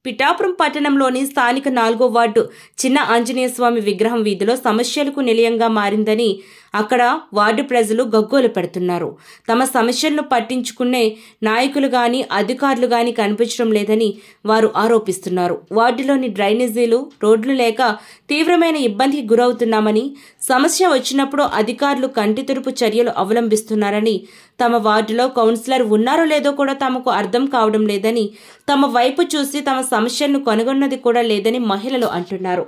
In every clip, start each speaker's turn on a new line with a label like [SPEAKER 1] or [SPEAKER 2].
[SPEAKER 1] పిఠాపురం పట్టణంలోని స్థానిక నాలుగో వార్డు చిన్న ఆంజనేయ స్వామి విగ్రహం వీధిలో సమస్యలకు నిలయంగా మారిందని అక్కడ వార్డు ప్రజలు గగ్గోలు పెడుతున్నారు తమ సమస్యలను పట్టించుకునే నాయకులు గాని అధికారులు గాని కనిపించడం లేదని వారు ఆరోపిస్తున్నారు వార్డులోని డ్రైనేజీలు రోడ్లు లేక తీవ్రమైన ఇబ్బందికి గురవుతున్నామని సమస్య వచ్చినప్పుడు అధికారులు కంటి తురుపు చర్యలు అవలంబిస్తున్నారని తమ వార్డులో కౌన్సిలర్ ఉన్నారో లేదో కూడా తమకు అర్థం కావడం లేదని తమ వైపు చూసి తమ సమస్యలను కనుగొన్నది కూడా లేదని మహిళలు అంటున్నారు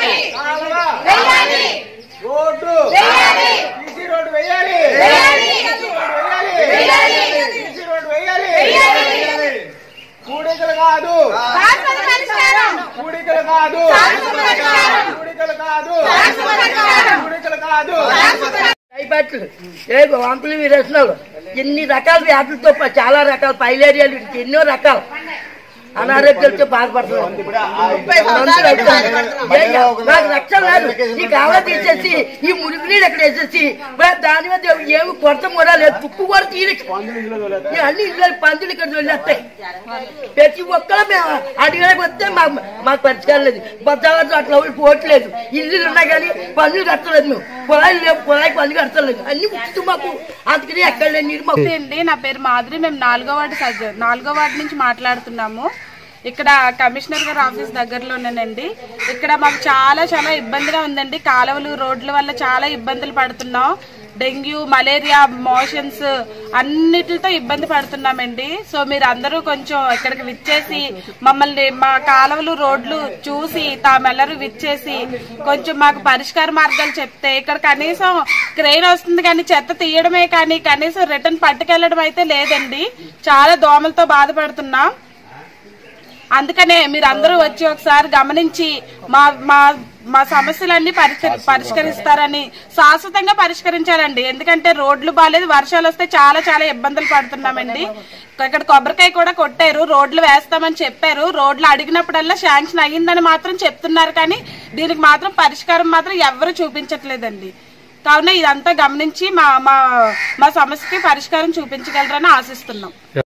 [SPEAKER 2] రోడ్డు సీసీ రోడ్డు వేయాలి సీసీ రోడ్డు వేయాలి సీసీ రోడ్డు వేయాలి కూడికలు కాదు కూడికలు కాదు కూడికలు కాదు కూడికలు కాదు
[SPEAKER 3] టైఫాయిడ్లు ఏ వాంతులు మీరు వేస్తున్నావు ఎన్ని రకాల వ్యాధులతో ప- చాలా రకాల పైలేరియాలు వీటికి ఎన్నో రకాలు అనారోగ్యాలతో బాధపడుతున్నాం మందులు అవుతాయి. ఏ- నాకు రక్షణ లేదు ఈ కావ తీసేసి ఈ మురికి నీళ్ళు ఎక్కడ వేసేసి మరి దాని మీద ఏమి కొరత కూడా లేదు తుప్పు కూడా తీరచ్చు ఈ అన్ని ఇళ్ళ పందులు ఇక్కడ వెళ్ళేస్తాయి ప్రతి ఒక్కరు మేము అడిగడానికి వస్తే మాకు మాకు పరిష్కారం లేదు బద్దాలతో అట్లా ఊరి పోవట్లేదు ఇల్లు ఉన్నాయి కానీ పనులు కట్టలేదు మేము పొలాలు లేవు పొలాకి పనులు కట్టలేదు అన్ని ముచ్చు మాకు అందుకని ఎక్కడ లేని నీరు మాకు
[SPEAKER 4] నమస్తే అండి నా పేరు మాధురి మేము నాలుగో వార్డు సజ్జ నాలుగో వార్డు నుంచి మాట్లాడుతున్నాము ఇక్కడ కమిషనర్ గారి ఆఫీస్ దగ్గరలోనేనండి ఇక్కడ మాకు చాలా చాలా ఇబ్బందిగా ఉందండి కాలువలు రోడ్ల వల్ల చాలా ఇబ్బందులు పడుతున్నాం డెంగ్యూ మలేరియా మోషన్స్ అన్నిటితో ఇబ్బంది పడుతున్నామండి సో మీరు అందరూ కొంచెం ఇక్కడికి విచ్చేసి మమ్మల్ని మా కాలువలు రోడ్లు చూసి తామెల్లరూ విచ్చేసి కొంచెం మాకు పరిష్కార మార్గాలు చెప్తే ఇక్కడ కనీసం క్రెయిన్ వస్తుంది కానీ చెత్త తీయడమే కానీ కనీసం రిటర్న్ పట్టుకెళ్ళడం అయితే లేదండి చాలా దోమలతో బాధపడుతున్నాం అందుకనే మీరు అందరూ వచ్చి ఒకసారి గమనించి మా మా మా సమస్యలన్నీ పరిష్క- పరిష్కరిస్తారని శాశ్వతంగా పరిష్కరించాలండి ఎందుకంటే రోడ్లు బాగాలేదు వర్షాలు వస్తే చాలా చాలా ఇబ్బందులు పడుతున్నామండి ఇక్కడ కొబ్బరికాయ కూడా కొట్టారు రోడ్లు వేస్తామని చెప్పారు రోడ్లు అడిగినప్పుడల్లా శాంక్షన్ అయ్యిందని మాత్రం చెప్తున్నారు కానీ దీనికి మాత్రం పరిష్కారం మాత్రం ఎవరు చూపించట్లేదండి కావున ఇదంతా గమనించి మా మా మా సమస్యకి పరిష్కారం చూపించగలరని ఆశిస్తున్నాం